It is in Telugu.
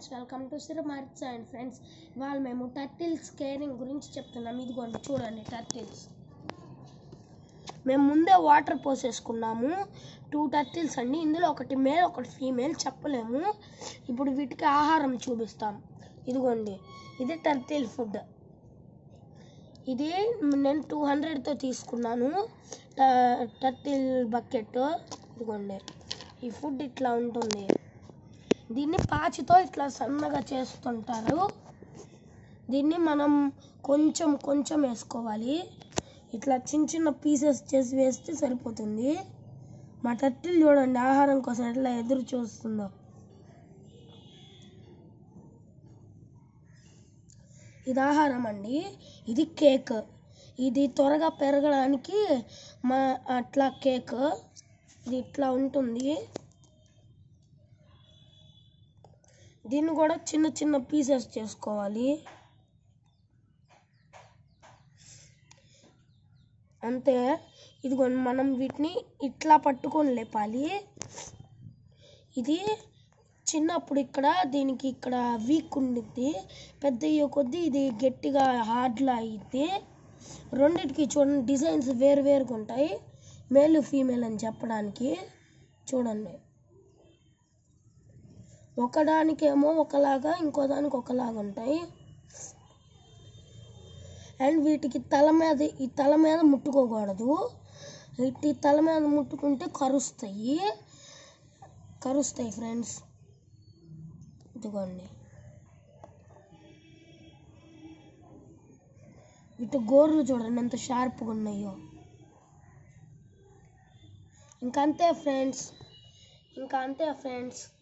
ఫ్రెండ్స్ వెల్కమ్ టు సిరమార్ట్స్ అండ్ ఫ్రెండ్స్ ఇవాళ మేము టర్టిల్స్ కేరింగ్ గురించి చెప్తున్నాం ఇదిగోండి చూడండి టర్టిల్స్ మేము ముందే వాటర్ పోసేసుకున్నాము టూ టర్టిల్స్ అండి ఇందులో ఒకటి మేల్ ఒకటి ఫీమేల్ చెప్పలేము ఇప్పుడు వీటికి ఆహారం చూపిస్తాం ఇదిగోండి ఇది టర్టిల్ ఫుడ్ ఇది నేను టూ హండ్రెడ్తో తీసుకున్నాను ట- టర్టిల్ బకెట్ ఇదిగోండి ఈ ఫుడ్ ఇట్లా ఉంటుంది దీన్ని పాచితో ఇట్లా సన్నగా చేస్తుంటారు దీన్ని మనం కొంచెం కొంచెం వేసుకోవాలి ఇట్లా చిన్న చిన్న పీసెస్ చేసి వేస్తే సరిపోతుంది మా టర్టిల్ చూడండి ఆహారం కోసం ఎట్లా ఎదురు చూస్తుందో ఇది ఆహారం అండి ఇది కేక్ ఇది త్వరగా పెరగడానికి మా అట్లా కేక్ ఇది ఇట్లా ఉంటుంది దీన్ని కూడా చిన్న చిన్న పీసెస్ చేసుకోవాలి అంతే ఇదిగో మనం వీటిని ఇట్లా పట్టుకొని లేపాలి ఇది చిన్నప్పుడు ఇక్కడ దీనికి ఇక్కడ వీక్ ఉండిద్ది పెద్ద అయ్యే కొద్దీ ఇది గట్టిగా హార్డ్లా అయ్యిద్ది రెండిటికి చూడండి డిజైన్స్ వేరు వేరుగా ఉంటాయి మేల్ ఫీమేల్ అని చెప్పడానికి చూడండి ఒకదానికేమో ఒకలాగా ఇంకో దానికి ఒకలాగా ఉంటాయి అండ్ వీటికి తల మీద ఈ తల మీద ముట్టుకోకూడదు వీటి తల మీద ముట్టుకుంటే కరుస్తాయి కరుస్తాయి ఫ్రెండ్స్ ఇదిగోండి వీటి గోర్లు చూడండి ఎంత షార్ప్గా ఉన్నాయో ఇంకంతే ఫ్రెండ్స్ ఇంకా అంతే ఫ్రెండ్స్